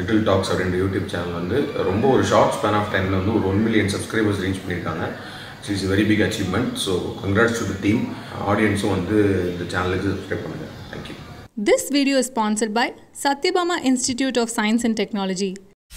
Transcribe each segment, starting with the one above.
Little talks அப்படின்ற YouTube channel வந்து ரொம்ப ஒரு ஷார்ட் ஸ்பேன் ஆஃப் டைமில் வந்து ஒரு ஒன் மில்லியன் சப்ஸ்கிரைபர்ஸ் ரீச் பண்ணியிருக்காங்க it's very big achievement so congrats to the team ஆடியன்ஸும் வந்து இந்த சேனலுக்கு சப்ஸ்கிரைப் பண்ணுங்கள் thank you This video is sponsored by Satyabama Institute of Science and Technology.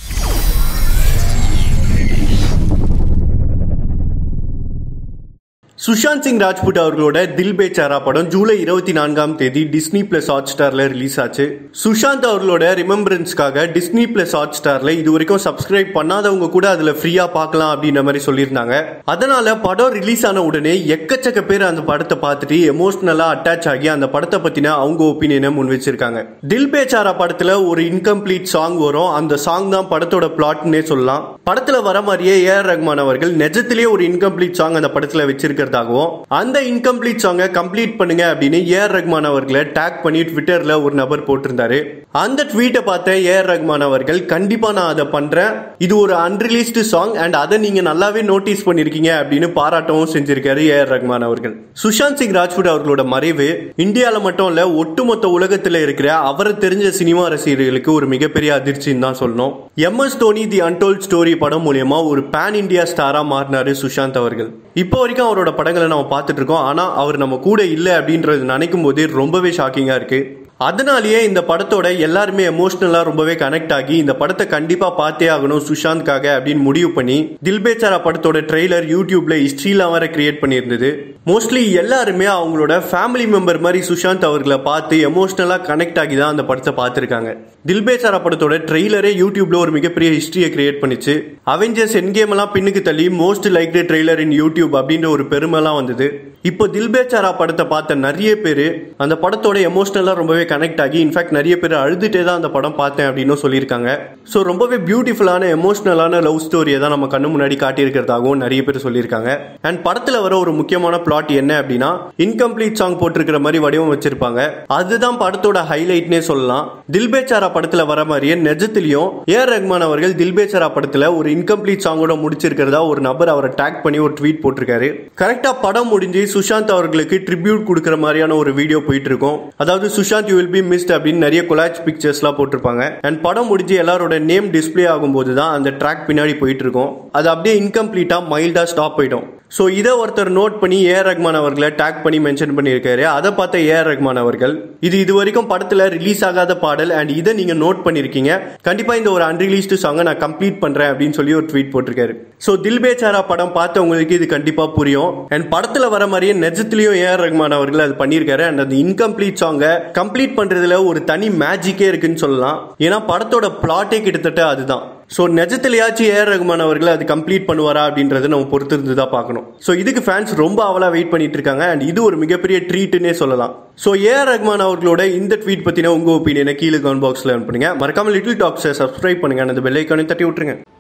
Sushant Singh Rajput அவர்களோட தில் பேச்சாரா படம் ஜூலை இருபத்தி நான்காம் தேதி டிஸ்னி பிளஸ் ஹாட் ஸ்டார்ல ரிலீஸ் ஆச்சு சுஷாந்த் அவர்களோட ரிமெம்பரன்ஸ்க்காக டிஸ்னி பிளஸ் ஹாட் ஸ்டார்ல இது வரைக்கும் சப்ஸ்கிரைப் பண்ணாதவங்க கூட அதுல ஃப்ரீயா பார்க்கலாம் அப்படின்ற மாதிரி சொல்லியிருந்தாங்க அதனால படம் ரிலீஸ் ஆன உடனே எக்கச்சக்க பேர் அந்த படத்தை பார்த்துட்டு எமோஷனலா அட்டாச் ஆகி அந்த படத்தை பத்தின அவங்க ஒப்பீனியனை முன் வச்சிருக்காங்க தில் பேச்சாரா படத்துல ஒரு இன்கம்ப்ளீட் சாங் வரும் அந்த சாங் தான் படத்தோட பிளாட்னே சொல்லலாம் படத்துல வர மாதிரியே ஏஆர் ரஹ்மான் அவர்கள் நிஜத்திலேயே ஒரு இன்கம்ப்ளீட் சாங் அந்த படத்துல வச்சிருக்கிறதாகவும் அந்த இன்கம்ப்ளீட் சாங்கை கம்ப்ளீட் பண்ணுங்க அப்படின்னு ஏஆர் ரஹ்மான் அவர்களை டேக் பண்ணி ட்விட்டர்ல ஒரு நபர் போட்டிருந்தாரு அந்த ட்வீட்டை பார்த்த ஏஆர் ரஹ்மான் அவர்கள் கண்டிப்பா நான் அதை பண்றேன் இது ஒரு அன்ரிலீஸ்டு சாங் அண்ட் அதை நீங்க நல்லாவே நோட்டீஸ் பண்ணிருக்கீங்க அப்படின்னு பாராட்டவும் செஞ்சிருக்காரு ஏஆர் ரஹ்மான் அவர்கள் சுஷாந்த் சிங் ராஜ்புட் அவர்களோட மறைவு இந்தியால மட்டும் இல்ல ஒட்டுமொத்த உலகத்துல இருக்கிற அவரை தெரிஞ்ச சினிமா ரசிகர்களுக்கு ஒரு மிகப்பெரிய அதிர்ச்சின்னு தான் சொல்லணும் M S Dhoni the untold story படம் மூலியமா ஒரு பேன் இந்தியா ஸ்டாரா மாறினாரு சுஷாந்த் அவர்கள் இப்போ வரைக்கும் அவரோட படங்களை நம்ம பார்த்துட்டு இருக்கோம் ஆனா அவர் நம்ம கூட இல்லை அப்படின்றது நினைக்கும் போதே ரொம்பவே ஷாக்கிங்கா இருக்கு அதனாலேயே இந்த படத்தோட எல்லாருமே எமோஷனலா ரொம்பவே கனெக்ட் ஆகி இந்த படத்தை கண்டிப்பா பார்த்தே ஆகணும் சுஷாந்த்காக அப்படின்னு முடிவு பண்ணி தில்பேச்சாரா படத்தோட ட்ரெய்லர் யூடியூப்ல ஹிஸ்ட்ரிலாம் வேற கிரியேட் பண்ணியிருந்தது மோஸ்ட்லி எல்லாருமே அவங்களோட ஃபேமிலி மெம்பர் மாதிரி சுஷாந்த் அவர்களை பார்த்து எமோஷனலா கனெக்ட் ஆகி தான் அந்த படத்தை பார்த்துருக்காங்க தில்பேச்சாரா படத்தோட ட்ரெய்லரே யூடியூப்ல ஒரு மிகப்பெரிய ஹிஸ்டரியை கிரியேட் பண்ணிச்சு அவெஞ்சர்ஸ் என்கேம் எல்லாம் பின்னுக்கு தள்ளி most liked trailer in YouTube அப்படின்ற ஒரு பெருமைலாம் வந்தது இப்போ தில்பேச்சாரா படத்தை பார்த்த நிறைய பேர் அந்த படத்தோட எமோஷனலாக ரொம்பவே கனெக்ட் ஆகி இன்ஃபேக்ட் நிறைய பேர் அழுதுட்டே தான் அந்த படம் பார்த்தேன் அப்படின்னு சொல்லியிருக்காங்க ஸோ ரொம்பவே பியூட்டிஃபுல்லான எமோஷனலான லவ் ஸ்டோரியை தான் நம்ம கண்ணு முன்னாடி காட்டியிருக்கிறதாகவும் நிறைய பேர் சொல்லியிருக்காங்க அண்ட் படத்தில் வர ஒரு முக்கியமான பிளாட் என்ன அப்படின்னா இன்கம்ப்ளீட் சாங் போட்டிருக்கிற மாதிரி வடிவம் வச்சிருப்பாங்க அதுதான் படத்தோட ஹைலைட்னே சொல்லலாம் தில்பேச்சாரா படத்தில் வர மாதிரியே நிஜத்திலையும் ஏஆர் ரஹ்மான் அவர்கள் தில்பேச்சாரா படத்தில் ஒரு இன்கம்ப்ளீட் சாங்கோட முடிச்சிருக்கிறதா ஒரு நபர் அவரை டேக் பண்ணி ஒரு ட்வீட் போட்டிருக்காரு கரெக்டாக படம் முடிஞ்சு சுஷாந்த் அவர்களுக்கு ட்ரிபியூட் கொடுக்குற மாதிரியான ஒரு வீடியோ போயிட்டு இருக்கும் அதாவது Sushant you will be missed அப்படின்னு நிறைய கொலாஜ் பிக்சர்ஸ்லாம் போட்டிருப்பாங்க அண்ட் படம் முடிஞ்சு எல்லாரோட நேம் டிஸ்பிளே ஆகும்போது தான் அந்த ட்ராக் பின்னாடி போயிட்டு இருக்கும் அது அப்படியே இன்கம்ப்ளீட்டா மைல்டா ஸ்டாப் ஆயிடும் ஸோ இதை ஒருத்தர் நோட் பண்ணி ஏஆர் ரஹ்மான் அவர்களை டேக் பண்ணி மென்ஷன் பண்ணியிருக்காரு அதை பார்த்த ஏஆர் ரஹ்மான் அவர்கள் இது இது வரைக்கும் படத்தில் ரிலீஸ் ஆகாத பாடல் அண்ட் இதை நீங்கள் நோட் பண்ணியிருக்கீங்க கண்டிப்பாக இந்த ஒரு அன்ரிலீஸ்டு சாங்கை நான் கம்ப்ளீட் பண்ணுறேன் அப்படின்னு சொல்லி ஒரு ட்வீட் போட்டிருக்காரு ஸோ தில் பேச்சாரா படம் பார்த்தவங்களுக்கு இது கண்டிப்பாக புரியும் அண்ட் படத்தில் வர மாதிரியே நிஜத்துலையும் ஏஆர் ரஹ்மான் அவர்கள் அது பண்ணியிருக்காரு அண்ட் அந்த இன்கம்ப்ளீட் சாங்கை கம்ப்ளீட் பண்ணுறதுல ஒரு தனி மேஜிக்கே இருக்குன்னு சொல்லலாம் ஏன்னா படத்தோட பிளாட்டே கிட்டத்தட்ட அதுதான் ஸோ நிஜத்திலேயாச்சும் ஏஆர் ரகுமான் அவர்கள் அது கம்ப்ளீட் பண்ணுவாரா அப்படின்றத நம்ம பொறுத்து இருந்து தான் பார்க்கணும் ஸோ இதுக்கு ஃபேன்ஸ் ரொம்ப அவலா வெயிட் பண்ணிட்டு இருக்காங்க அண்ட் இது ஒரு மிகப்பெரிய ட்ரீட்னே சொல்லலாம் ஸோ ஏஆர் ரஹ்மான் அவர்களோட இந்த ட்வீட் பற்றின உங்கள் ஒப்பீனியனை கீழே கமெண்ட் பாக்ஸில் பண்ணுங்க மறக்காம லிட்டில் டாக்ஸை சப்ஸ்கிரைப் பண்ணுங்க அந்த பெல் ஐக்கானையும் தட்டி விட்டுருங்க